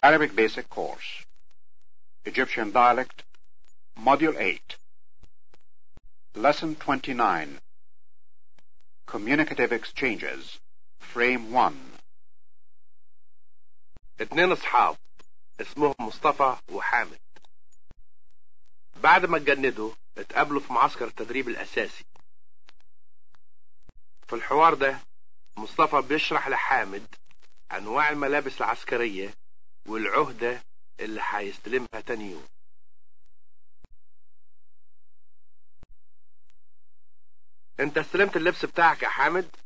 Arabic Basic Course, Egyptian Dialect, Module 8, Lesson 29, Communicative Exchanges, Frame 1. اتنين اصحاب اسمهم مصطفى وحامد بعد ما اتجندوا اتقابلوا في معسكر التدريب الاساسي في الحوار ده مصطفى بيشرح لحامد انواع الملابس العسكرية والعهدة اللي هيستلمها تاني يوم انت استلمت اللبس بتاعك يا حامد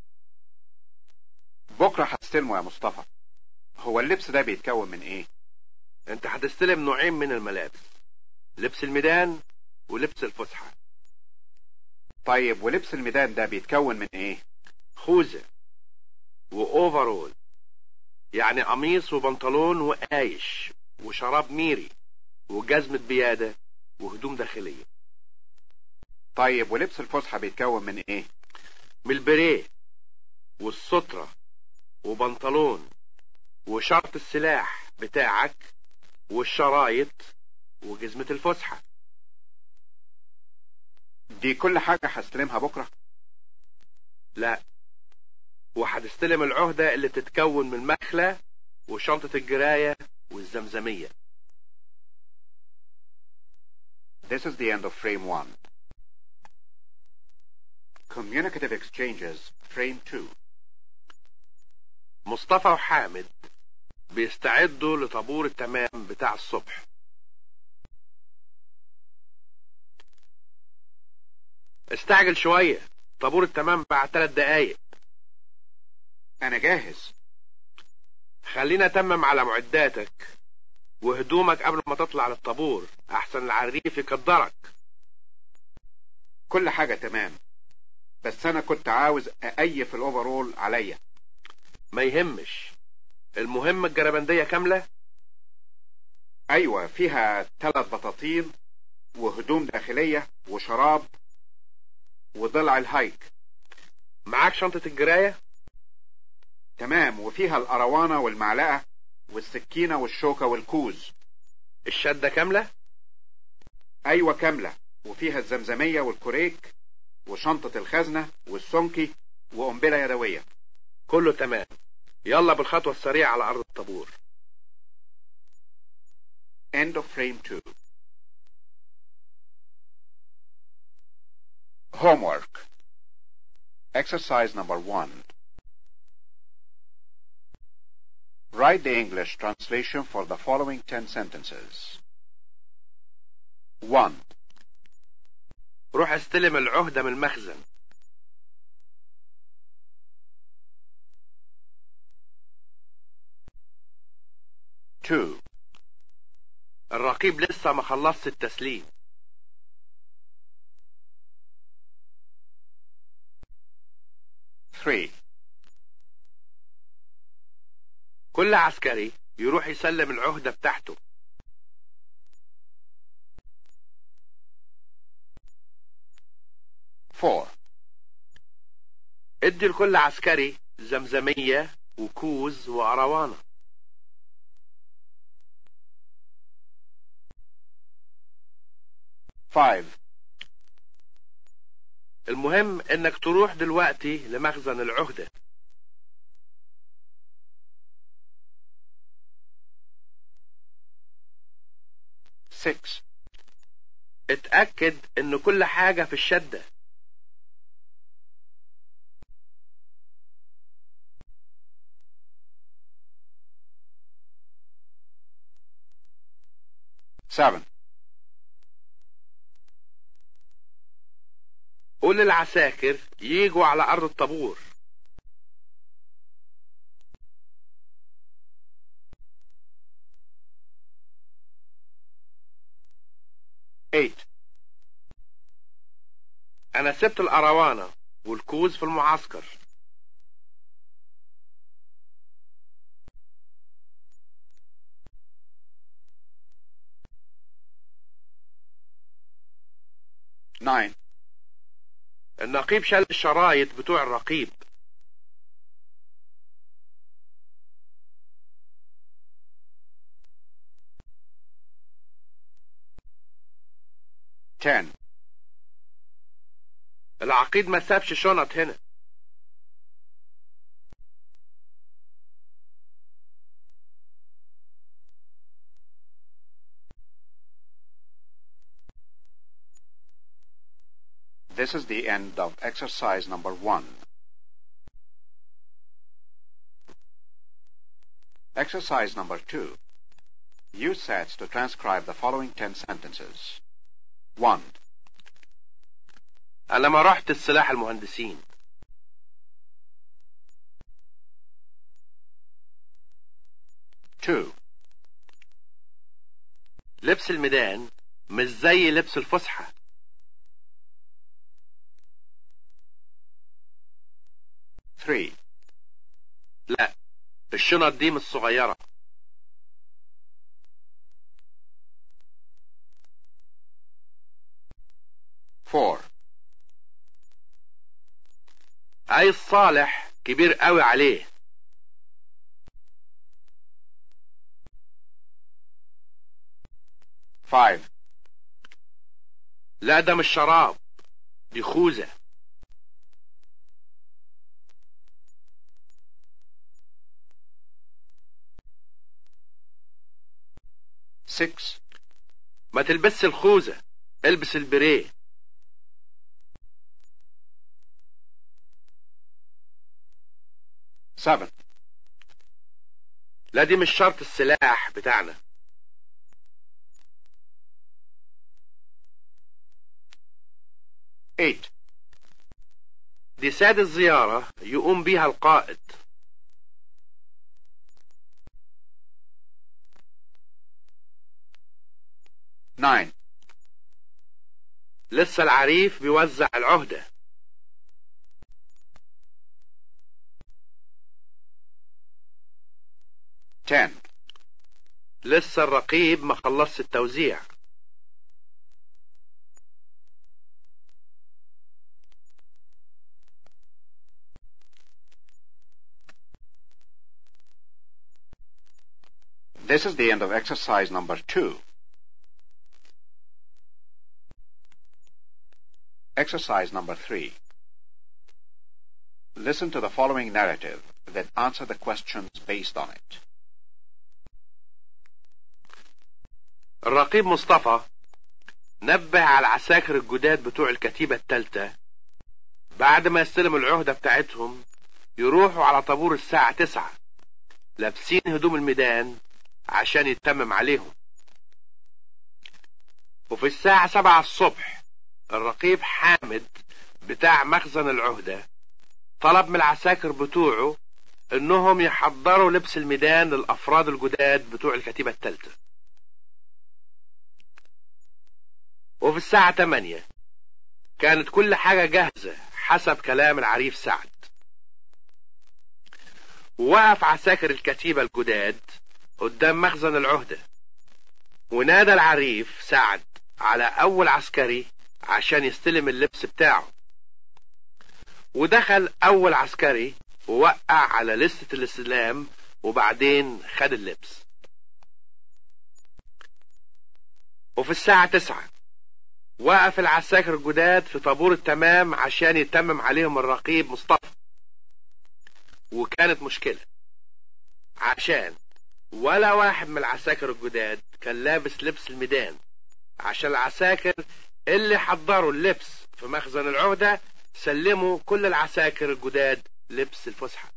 بكرة هتستلمه يا مصطفى هو اللبس ده بيتكون من ايه؟ انت هتستلم نوعين من الملابس لبس الميدان ولبس الفسحة طيب ولبس الميدان ده بيتكون من ايه؟ خوذة وأوفرول يعني قميص وبنطلون وقايش وشراب ميري وجزمة بيادة وهدوم داخلية طيب ولبس الفسحة بيتكون من ايه؟ من البريه والسترة وبنطلون وشرط السلاح بتاعك والشرايط وجزمة الفسحة دي كل حاجة هستلمها بكرة؟ لا وهتستلم العهدة اللي تتكون من مخلة وشنطة الجراية والزمزمية This is the end of frame 1. Communicative exchanges, frame 2. مصطفى وحامد بيستعدوا لطابور التمام بتاع الصبح استعجل شوية طابور التمام بعد ثلاث دقايق أنا جاهز. خلينا تمم على معداتك وهدومك قبل ما تطلع للطابور احسن العريف يقدرك كل حاجة تمام. بس أنا كنت عاوز أقيف الأوفرول عليا. ما يهمش المهم الجربندية كاملة أيوة فيها ثلاث بطاطين وهدوم داخلية وشراب وضلع الهايك. معاك شنطة الجراية تمام وفيها الأروانة والمعلقة والسكينة والشوكة والكوز. الشدة كاملة أيوة كاملة وفيها الزمزمية والكوريك وشنطة الخزنة والسونكي وقنبلة يدوية. كله تمام يلا بالخطوة السريعة على أرض الطابور End of frame 2. Homework. Exercise number 1. Write the English translation for the following 10 sentences. 1. روح استلم العهدة من المخزن Two. الرقيب لسه ما خلصش التسليم Three. كل عسكري يروح يسلم العهدة بتاعته Four. ادي لكل عسكري زمزمية وكوز وأروانة Five. المهم انك تروح دلوقتي لمخزن العهدة Six. اتأكد ان كل حاجة في الشدة Seven. قول للعساكر يجوا على أرض الطابور Eight. أنا سبت الأروانة والكوز في المعسكر Nine. النقيب شال الشرايط بتوع الرقيب 10. العقيد ما سابش شنط هنا This is the end of exercise number 1. Exercise number 2. Use sets to transcribe the following 10 sentences. 1, انا ما رحت السلاح المهندسين 2, لبس الميدان مش زي لبس الفسحة 3, لا الشنط دي مش صغيرة 4, عايز صالح كبير قوي عليه 5, لا ده مش شراب دي خوذة 6, ما تلبسش الخوذة البس البريه 7, لا دي مش شرط السلاح بتاعنا 8, دي ساد الزيارة يقوم بيها القائد 9, لسه العريف بيوزع العهدة 10, لسه الرقيب ما خلصش التوزيع 'This is the end of exercise number 2. Exercise number 3. Listen to the following narrative, then answer the questions based on it. الرقيب مصطفى نبه على العساكر الجداد بتوع الكتيبة التالتة بعد ما يستلموا العهدة بتاعتهم يروحوا على طابور الساعة تسعة لابسين هدوم الميدان عشان يتمم عليهم وفي الساعة سبعة الصبح الرقيب حامد بتاع مخزن العهدة طلب من العساكر بتوعه انهم يحضروا لبس الميدان للافراد الجداد بتوع الكتيبة التالتة وفي الساعة 8 كانت كل حاجة جاهزة حسب كلام العريف سعد ووقف عساكر الكتيبة الجداد قدام مخزن العهدة ونادى العريف سعد على أول عسكري عشان يستلم اللبس بتاعه ودخل أول عسكري ووقع على لستة الاستلام وبعدين خد اللبس وفي الساعة تسعة وقف العساكر الجداد في طابور التمام عشان يتمم عليهم الرقيب مصطفى وكانت مشكلة عشان ولا واحد من العساكر الجداد كان لابس لبس الميدان عشان العساكر اللي حضروا اللبس في مخزن العهدة سلموا كل العساكر الجداد لبس الفسحة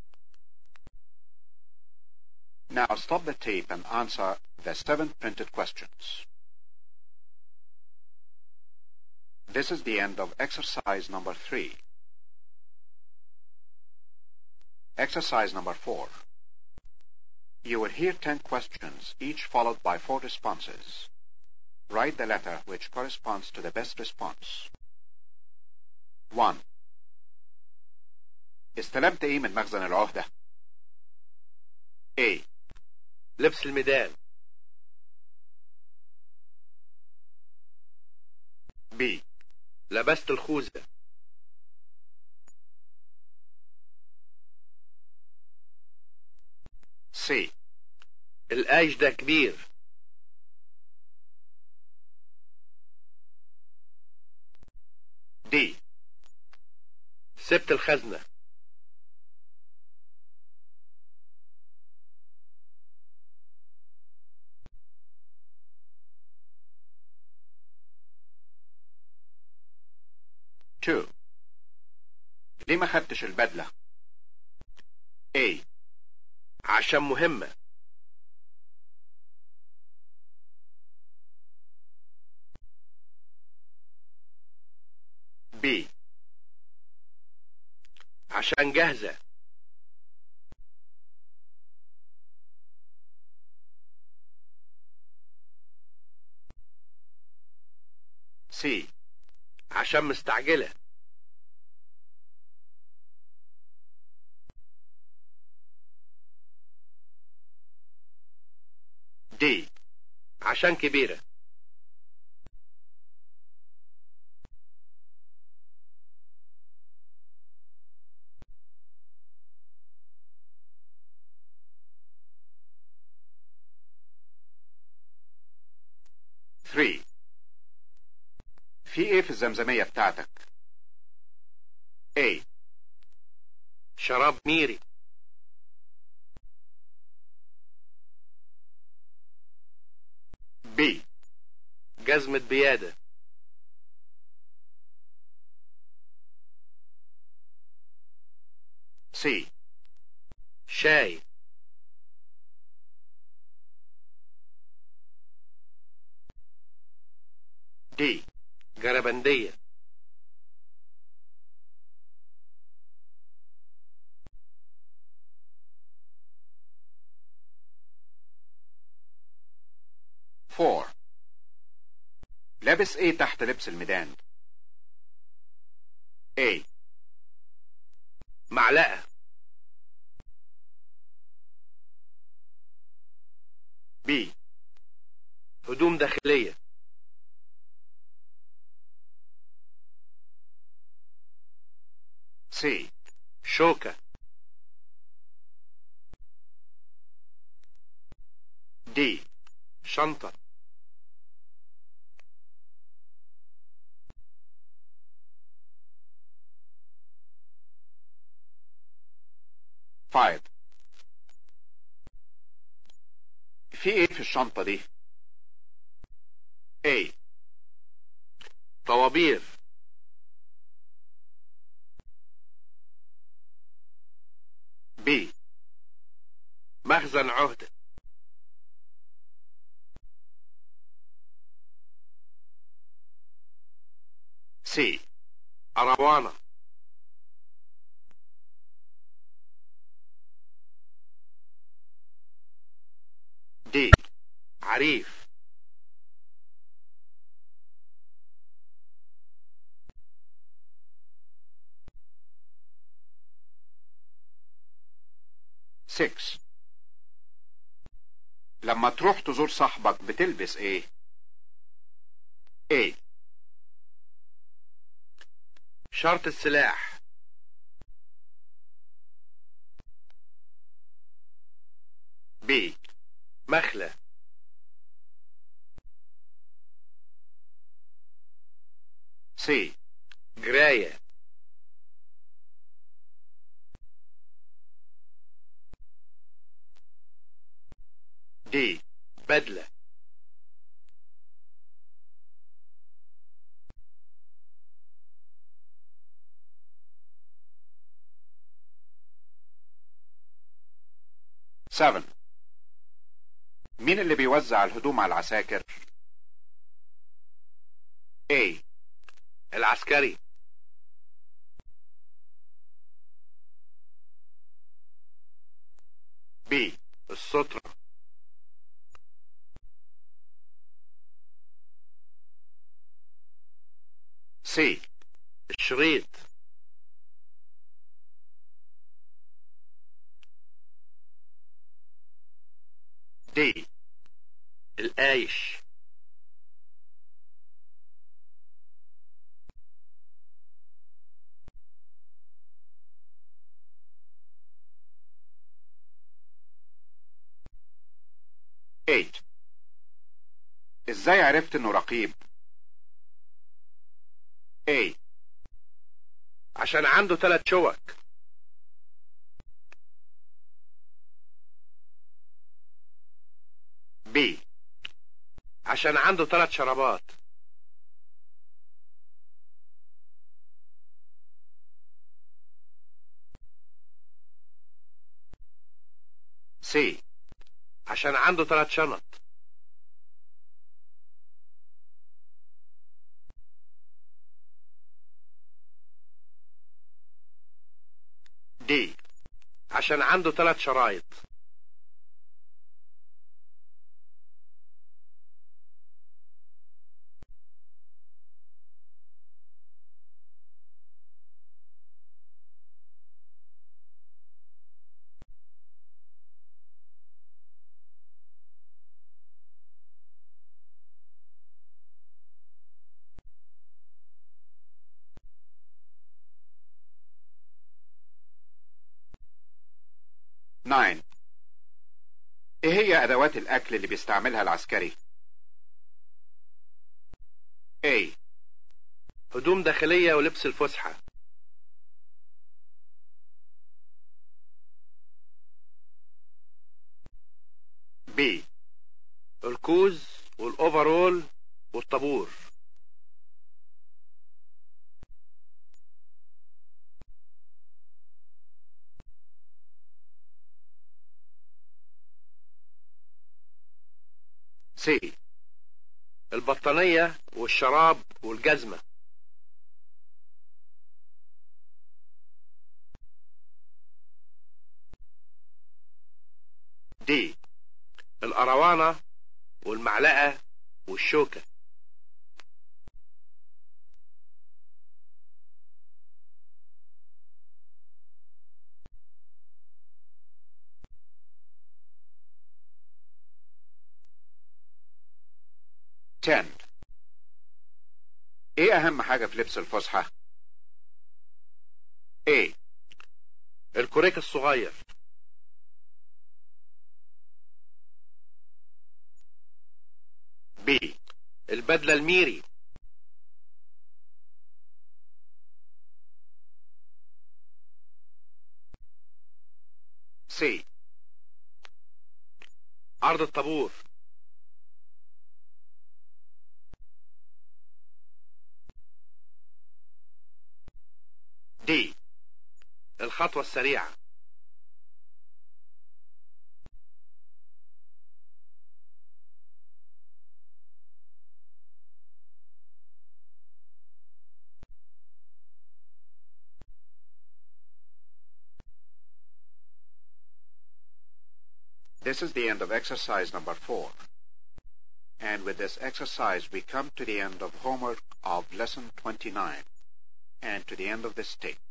Now stop the tape and answer the seven printed questions. This is the end of exercise number three. Exercise number four. You will hear ten questions, each followed by four responses. Write the letter which corresponds to the best response. 1. استلمت ايه من مخزن العهدة؟ A. لبس الميدان B. لبست الخوذة C. القايش ده كبير سبت الخزنة Two. ليه ما خدتش البدلة؟ A. عشان مهمة B. عشان جاهزة C. عشان مستعجلة D. عشان كبيرة Three. في ايه في الزمزمية بتاعتك؟ A. شراب ميري B. جزمة بيادة C. شاي D. جربندية Four. لابس ايه تحت لبس الميدان؟ A. معلقة B. هدوم داخلية C. شوكة D. شنطة Five. في ايه في الشنطة دي؟ A. طوابير B. مخزن عهدة C. أروانة D. عريف Six. لما تروح تزور صاحبك بتلبس ايه؟ A. شرط السلاح B. مخلة C. جراية D. بدلة Seven. مين اللي بيوزع الهدوم على العساكر؟ A. العسكري B. السترة C. الشريط D. القايش Eight. ازاي عرفت انه رقيب؟ A. عشان عنده ثلاث شوك B, عشان عنده ثلاث شرابات C, عشان عنده ثلاث شنط D, عشان عنده ثلاث شرايط Nine. ايه هي ادوات الاكل اللي بيستعملها العسكري A, هدوم داخلية ولبس الفسحة B, الكوز والأوفرول والطابور C, البطانية والشراب والجزمة D, القروانة والمعلقة والشوكة ten. ايه اهم حاجة في لبس الفسحة A, الكوريك الصغير B, البدلة الميري C, عرض الطابور D, الخطوة السريعة This is the end of exercise number four. And with this exercise, we come to the end of homework of lesson 29 and to the end of this tape.